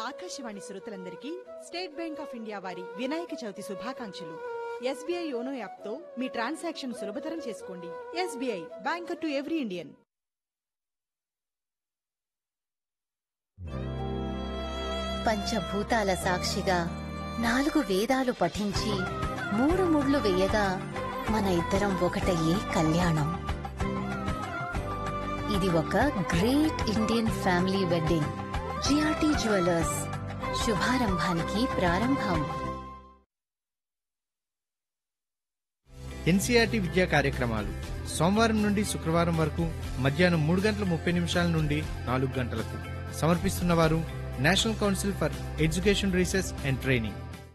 ఆకాశవాణి శ్రోతలందరికీ state bank of India వారి వినాయక చవితి శుభాకాంక్షలు ఎస్బీఐ యోనో యాప్తో మీ ట్రాన్సాక్షన్ సులభతరం చేసుకోండి SBI banker to every Indian పంచభూతాల సాక్షిగా నాలుగు వేదాలు పఠించి మూడు ముళ్ళు వేయగా మన ఇద్దరం ఒకటయ్యే కళ్యాణం ఇది ఒక great Indian family wedding GRT jewellers శుభారంభానికి ప్రారంభం ఎన్సీఆర్టీ విద్యా కార్యక్రమాలు సోమవారం నుండి శుక్రవారం వరకు మధ్యాహ్నం మూడు గంటల ముప్పై నిమిషాల నుండి నాలుగు గంటలకు సమర్పిస్తున్నవారు national council for education research and training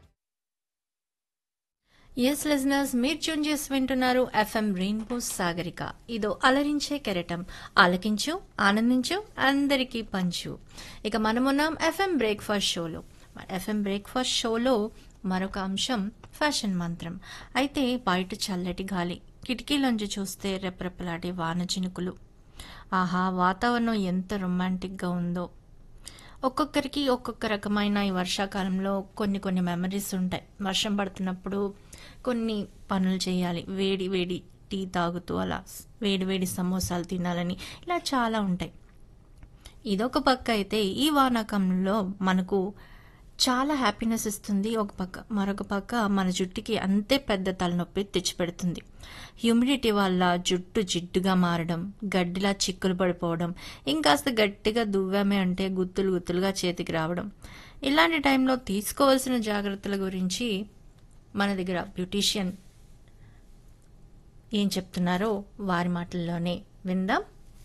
ఎస్ లిజనర్స్ మీరు ట్యూన్ చేసి వింటున్నారు ఎఫ్ఎం రెయిన్బో సాగరిక ఇదో అలరించే కెరటం ఆలకించు ఆనందించు అందరికీ పంచు ఇక మనమున్నాం ఎఫ్ఎం బ్రేక్ఫాస్ట్ షోలో ఎఫ్ఎం బ్రేక్ఫాస్ట్ షోలో మరొక అంశం ఫ్యాషన్ మంత్రం అయితే బయట చల్లటి గాలి కిటికీలోంచి చూస్తే రెపరెపలాడే వాన చినుకులు ఆహా వాతావరణం ఎంత రొమాంటిక్గా ఉందో ఒక్కొక్కరికి ఒక్కొక్క రకమైన ఈ వర్షాకాలంలో కొన్ని కొన్ని మెమరీస్ ఉంటాయి వర్షం పడుతున్నప్పుడు కొన్ని పనులు చేయాలి వేడి వేడి టీ తాగుతూ అలా వేడి వేడి సమోసాలు తినాలని ఇలా చాలా ఉంటాయి ఇదొక పక్క అయితే ఈ వానాకాలంలో మనకు చాలా హ్యాపీనెస్ ఇస్తుంది ఒక పక్క మరొక పక్క మన జుట్టుకి అంతే పెద్ద తలనొప్పి తెచ్చిపెడుతుంది హ్యూమిడిటీ వల్ల జుట్టు జిడ్డుగా మారడం గడ్డిలా చిక్కులు పడిపోవడం ఇంకాస్త గట్టిగా దువ్వామే అంటే గుత్తులు గుత్తులుగా చేతికి రావడం ఇలాంటి టైంలో తీసుకోవాల్సిన జాగ్రత్తల గురించి మన దగ్గర బ్యూటీషియన్ ఏం చెప్తున్నారో వారి మాటల్లోనే విందాం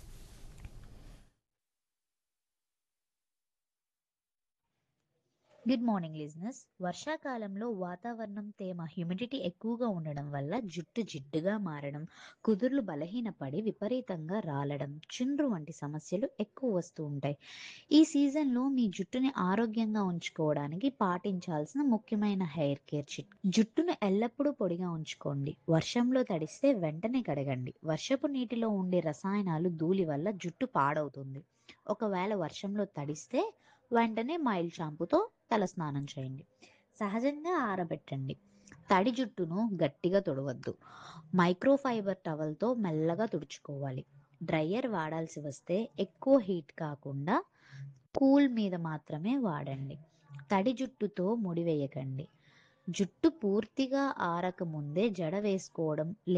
గుడ్ మార్నింగ్ లిజినెస్ వర్షాకాలంలో వాతావరణం తేమ హ్యూమిడిటీ ఎక్కువగా ఉండడం వల్ల జుట్టు జిడ్డుగా మారడం కుదుర్లు బలహీనపడి విపరీతంగా రాలడం చుండ్రు వంటి సమస్యలు ఎక్కువ వస్తూ ఉంటాయి ఈ సీజన్లో మీ జుట్టుని ఆరోగ్యంగా ఉంచుకోవడానికి పాటించాల్సిన ముఖ్యమైన హెయిర్ కేర్ చిట్ జుట్టును ఎల్లప్పుడూ పొడిగా ఉంచుకోండి వర్షంలో తడిస్తే వెంటనే కడగండి వర్షపు నీటిలో ఉండే రసాయనాలు ధూళి వల్ల జుట్టు పాడవుతుంది ఒకవేళ వర్షంలో తడిస్తే వెంటనే మైల్డ్ షాంపూతో తలస్నానం చేయండి సహజంగా ఆరబెట్టండి తడి జుట్టును గట్టిగా తుడవద్దు మైక్రోఫైబర్ టవల్తో మెల్లగా తుడుచుకోవాలి డ్రయర్ వాడాల్సి వస్తే ఎక్కువ హీట్ కాకుండా కూల్ మీద మాత్రమే వాడండి తడి జుట్టుతో ముడి వేయకండి జుట్టు పూర్తిగా ఆరక ముందే జడ వేసుకోవడం